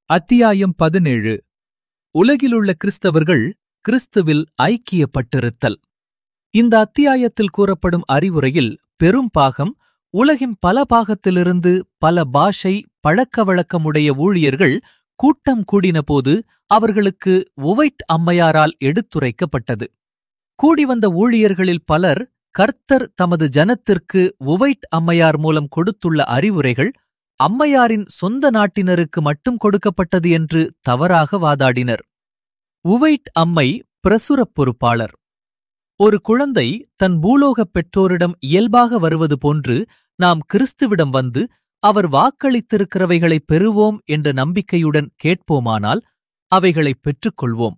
அத்தியாயம் பதினேழு உலகிலுள்ள கிறிஸ்தவர்கள் கிறிஸ்துவில் ஐக்கியப்பட்டிருத்தல் இந்த அத்தியாயத்தில் கூறப்படும் அறிவுரையில் பெரும் பாகம் உலகின் பல பாகத்திலிருந்து பல பாஷை பழக்கவழக்கமுடைய ஊழியர்கள் கூட்டம் கூடினபோது அவர்களுக்கு உவைட் அம்மையாரால் எடுத்துரைக்கப்பட்டது கூடிவந்த ஊழியர்களில் பலர் கர்த்தர் தமது ஜனத்திற்கு உவைட் அம்மையார் மூலம் கொடுத்துள்ள அறிவுரைகள் அம்மையாரின் சொந்த நாட்டினருக்கு மட்டும் கொடுக்கப்பட்டது என்று தவறாக வாதாடினர் உவைட் அம்மை பிரசுரப் பொறுப்பாளர் ஒரு குழந்தை தன் பூலோகப் பெற்றோரிடம் இயல்பாக வருவது போன்று நாம் கிறிஸ்துவிடம் வந்து அவர் வாக்களித்திருக்கிறவைகளைப் பெறுவோம் என்ற நம்பிக்கையுடன் கேட்போமானால் அவைகளைப் பெற்றுக்கொள்வோம்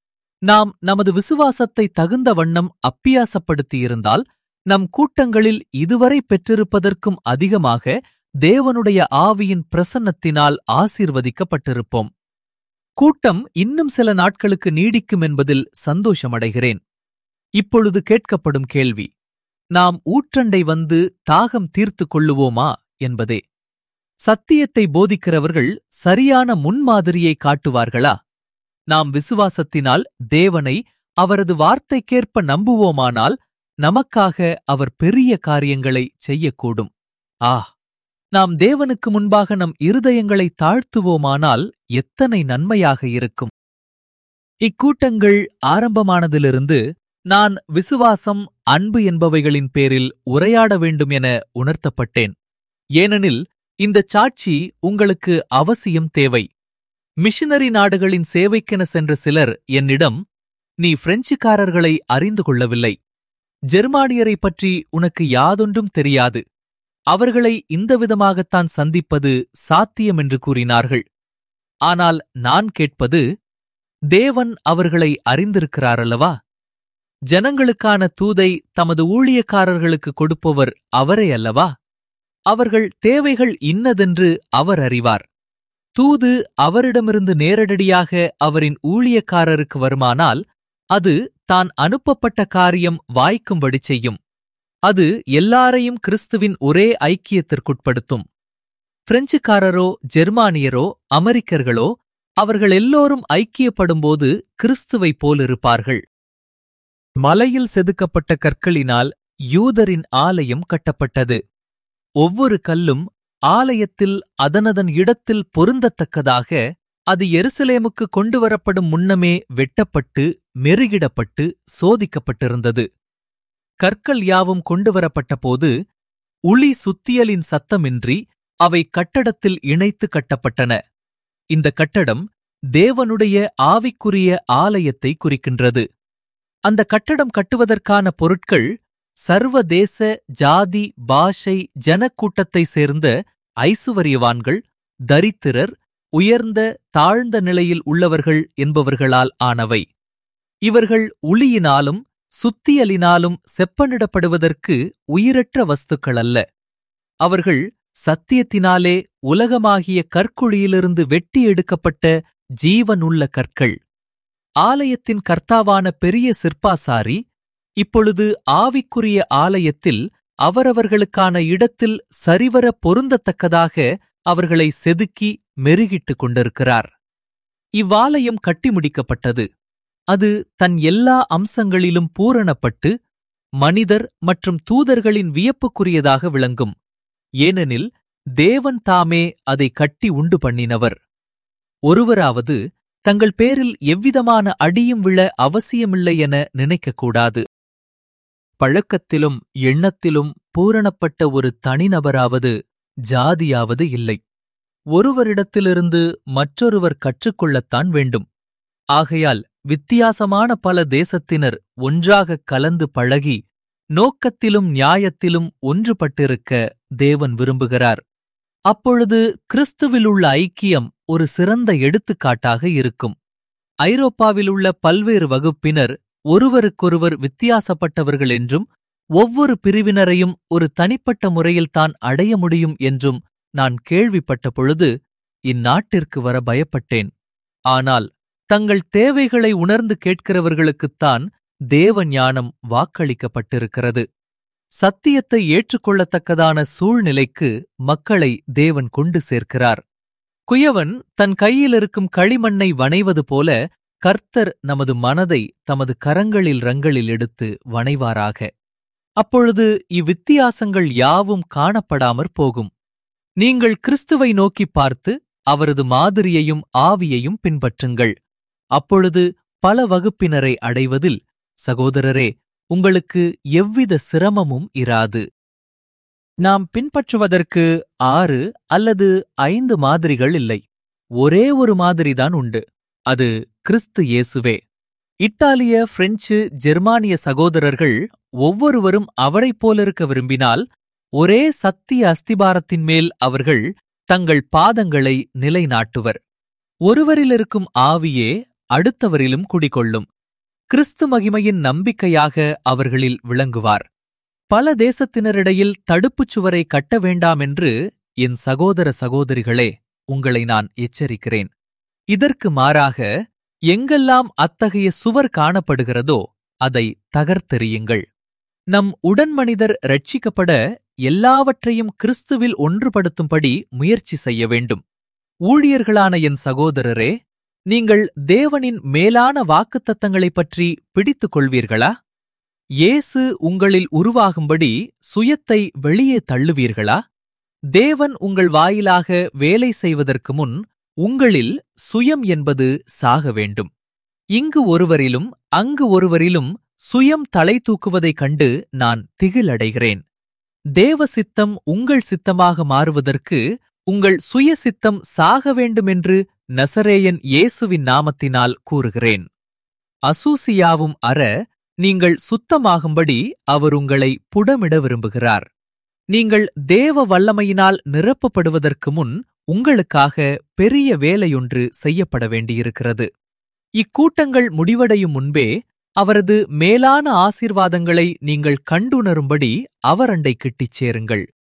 நாம் நமது விசுவாசத்தை தகுந்த வண்ணம் அப்பியாசப்படுத்தியிருந்தால் நம் கூட்டங்களில் இதுவரை பெற்றிருப்பதற்கும் அதிகமாக தேவனுடைய ஆவியின் பிரசன்னத்தினால் ஆசீர்வதிக்கப்பட்டிருப்போம் கூட்டம் இன்னும் சில நாட்களுக்கு நீடிக்கும் என்பதில் சந்தோஷமடைகிறேன் இப்பொழுது கேட்கப்படும் கேள்வி நாம் ஊற்றண்டை வந்து தாகம் தீர்த்து கொள்ளுவோமா என்பதே சத்தியத்தை போதிக்கிறவர்கள் சரியான முன்மாதிரியை காட்டுவார்களா நாம் விசுவாசத்தினால் தேவனை அவரது வார்த்தைக்கேற்ப நம்புவோமானால் நமக்காக அவர் பெரிய காரியங்களை செய்யக்கூடும் ஆ நாம் தேவனுக்கு முன்பாக நம் இருதயங்களை தாழ்த்துவோமானால் எத்தனை நன்மையாக இருக்கும் இக்கூட்டங்கள் ஆரம்பமானதிலிருந்து நான் விசுவாசம் அன்பு என்பவைகளின் பேரில் உரையாட வேண்டும் என உணர்த்தப்பட்டேன் ஏனெனில் இந்தச் சாட்சி உங்களுக்கு அவசியம் தேவை மிஷனரி நாடுகளின் சேவைக்கென சென்ற சிலர் என்னிடம் நீ பிரெஞ்சுக்காரர்களை அறிந்து கொள்ளவில்லை ஜெர்மானியரைப் பற்றி உனக்கு யாதொன்றும் தெரியாது அவர்களை இந்த விதமாகத்தான் சந்திப்பது சாத்தியம் என்று கூறினார்கள் ஆனால் நான் கேட்பது தேவன் அவர்களை அறிந்திருக்கிறாரல்லவா ஜனங்களுக்கான தூதை தமது ஊழியக்காரர்களுக்கு கொடுப்பவர் அவரே அல்லவா அவர்கள் தேவைகள் இன்னதென்று அவர் அறிவார் தூது அவரிடமிருந்து நேரடியாக அவரின் ஊழியக்காரருக்கு வருமானால் அது தான் அனுப்பப்பட்ட காரியம் வாய்க்கும்படி செய்யும் அது எல்லாரையும் கிறிஸ்துவின் ஒரே ஐக்கியத்திற்குட்படுத்தும் பிரெஞ்சுக்காரரோ ஜெர்மானியரோ அமெரிக்கர்களோ அவர்கள் எல்லோரும் ஐக்கியப்படும்போது கிறிஸ்துவைப் போலிருப்பார்கள் மலையில் செதுக்கப்பட்ட கற்களினால் யூதரின் ஆலயம் கட்டப்பட்டது ஒவ்வொரு கல்லும் ஆலயத்தில் அதனதன் இடத்தில் பொருந்தத்தக்கதாக அது எருசலேமுக்கு கொண்டு வரப்படும் முன்னமே வெட்டப்பட்டு மெருகிடப்பட்டு சோதிக்கப்பட்டிருந்தது கற்கள் யாவும் கொண்டு வரப்பட்டபோது உளி சுத்தியலின் சத்தமின்றி அவை கட்டடத்தில் இணைத்து கட்டப்பட்டன இந்த கட்டடம் தேவனுடைய ஆவிக்குரிய ஆலயத்தை குறிக்கின்றது அந்த கட்டடம் கட்டுவதற்கான பொருட்கள் சர்வதேச ஜாதி பாஷை ஜனக்கூட்டத்தை சேர்ந்த ஐசுவரியவான்கள் தரித்திரர் உயர்ந்த தாழ்ந்த நிலையில் உள்ளவர்கள் என்பவர்களால் ஆனவை இவர்கள் உளியினாலும் சுத்தியலினாலும் செப்பனிடப்படுவதற்கு உயிரற்ற வஸ்துக்கள் அல்ல அவர்கள் சத்தியத்தினாலே உலகமாகிய கற்குழியிலிருந்து வெட்டி எடுக்கப்பட்ட ஜீவனுள்ள கற்கள் ஆலயத்தின் கர்த்தாவான பெரிய சிற்பாசாரி இப்பொழுது ஆவிக்குரிய ஆலயத்தில் அவரவர்களுக்கான இடத்தில் சரிவர பொருந்தத்தக்கதாக அவர்களை செதுக்கி மெருகிட்டுக் கொண்டிருக்கிறார் இவ்வாலயம் கட்டி முடிக்கப்பட்டது அது தன் எல்லா அம்சங்களிலும் பூரணப்பட்டு மனிதர் மற்றும் தூதர்களின் வியப்புக்குரியதாக விளங்கும் ஏனெனில் தேவன் தாமே அதை கட்டி உண்டு பண்ணினவர் ஒருவராவது தங்கள் பேரில் எவ்விதமான அடியும் விழ அவசியமில்லை என நினைக்கக்கூடாது பழக்கத்திலும் எண்ணத்திலும் பூரணப்பட்ட ஒரு தனிநபராவது ஜாதியாவது இல்லை ஒருவரிடத்திலிருந்து மற்றொருவர் கற்றுக்கொள்ளத்தான் வேண்டும் ஆகையால் வித்தியாசமான பல தேசத்தினர் ஒன்றாகக் கலந்து பழகி நோக்கத்திலும் நியாயத்திலும் ஒன்றுபட்டிருக்க தேவன் விரும்புகிறார் அப்பொழுது கிறிஸ்துவிலுள்ள ஐக்கியம் ஒரு சிறந்த எடுத்துக்காட்டாக இருக்கும் ஐரோப்பாவிலுள்ள பல்வேறு வகுப்பினர் ஒருவருக்கொருவர் வித்தியாசப்பட்டவர்கள் என்றும் ஒவ்வொரு பிரிவினரையும் ஒரு தனிப்பட்ட முறையில்தான் அடைய முடியும் என்றும் நான் கேள்விப்பட்ட பொழுது இந்நாட்டிற்கு வர பயப்பட்டேன் ஆனால் தங்கள் தேவைகளை உணர்ந்து கேட்கிறவர்களுக்குத்தான் தேவ ஞானம் வாக்களிக்கப்பட்டிருக்கிறது சத்தியத்தை ஏற்றுக்கொள்ளத்தக்கதான சூழ்நிலைக்கு மக்களை தேவன் கொண்டு சேர்க்கிறார் குயவன் தன் கையில் இருக்கும் களிமண்ணை வணைவது போல கர்த்தர் நமது மனதை தமது கரங்களில் ரங்களில் எடுத்து வணைவாராக அப்பொழுது இவ்வித்தியாசங்கள் யாவும் காணப்படாமற் போகும் நீங்கள் கிறிஸ்துவை நோக்கிப் பார்த்து அவரது மாதிரியையும் ஆவியையும் பின்பற்றுங்கள் அப்பொழுது பல வகுப்பினரை அடைவதில் சகோதரரே உங்களுக்கு எவ்வித சிரமமும் இராது நாம் பின்பற்றுவதற்கு ஆறு அல்லது ஐந்து மாதிரிகள் இல்லை ஒரே ஒரு மாதிரிதான் உண்டு அது கிறிஸ்து இயேசுவே இத்தாலிய பிரெஞ்சு ஜெர்மானிய சகோதரர்கள் ஒவ்வொருவரும் அவரைப் போலிருக்க விரும்பினால் ஒரே சத்திய அஸ்திபாரத்தின் மேல் அவர்கள் தங்கள் பாதங்களை நிலைநாட்டுவர் ஒருவரிலிருக்கும் ஆவியே அடுத்தவரிலும் குடிகொள்ளும் கிறிஸ்து மகிமையின் நம்பிக்கையாக அவர்களில் விளங்குவார் பல தேசத்தினரிடையில் தடுப்புச் சுவரை கட்ட வேண்டாமென்று என் சகோதர சகோதரிகளே உங்களை நான் எச்சரிக்கிறேன் இதற்கு மாறாக எங்கெல்லாம் அத்தகைய சுவர் காணப்படுகிறதோ அதை தகர்த்தெறியுங்கள் நம் உடன்மனிதர் ரட்சிக்கப்பட எல்லாவற்றையும் கிறிஸ்துவில் ஒன்றுபடுத்தும்படி முயற்சி செய்ய வேண்டும் ஊழியர்களான என் சகோதரரே நீங்கள் தேவனின் மேலான வாக்குத்தத்தங்களைப் பற்றி பிடித்துக் கொள்வீர்களா இயேசு உங்களில் உருவாகும்படி சுயத்தை வெளியே தள்ளுவீர்களா தேவன் உங்கள் வாயிலாக வேலை செய்வதற்கு முன் உங்களில் சுயம் என்பது சாக வேண்டும் இங்கு ஒருவரிலும் அங்கு ஒருவரிலும் சுயம் தலை தூக்குவதைக் கண்டு நான் திகிலடைகிறேன் தேவ சித்தம் உங்கள் சித்தமாக மாறுவதற்கு உங்கள் சுய சித்தம் சாக வேண்டுமென்று நசரேயன் இயேசுவின் நாமத்தினால் கூறுகிறேன் அசூசியாவும் அற நீங்கள் சுத்தமாகும்படி அவர் உங்களை புடமிட விரும்புகிறார் நீங்கள் தேவ வல்லமையினால் நிரப்பப்படுவதற்கு முன் உங்களுக்காக பெரிய வேலையொன்று செய்யப்பட வேண்டியிருக்கிறது இக்கூட்டங்கள் முடிவடையும் முன்பே அவரது மேலான ஆசீர்வாதங்களை நீங்கள் கண்டுணரும்படி அவரண்டை கிட்டிச் சேருங்கள்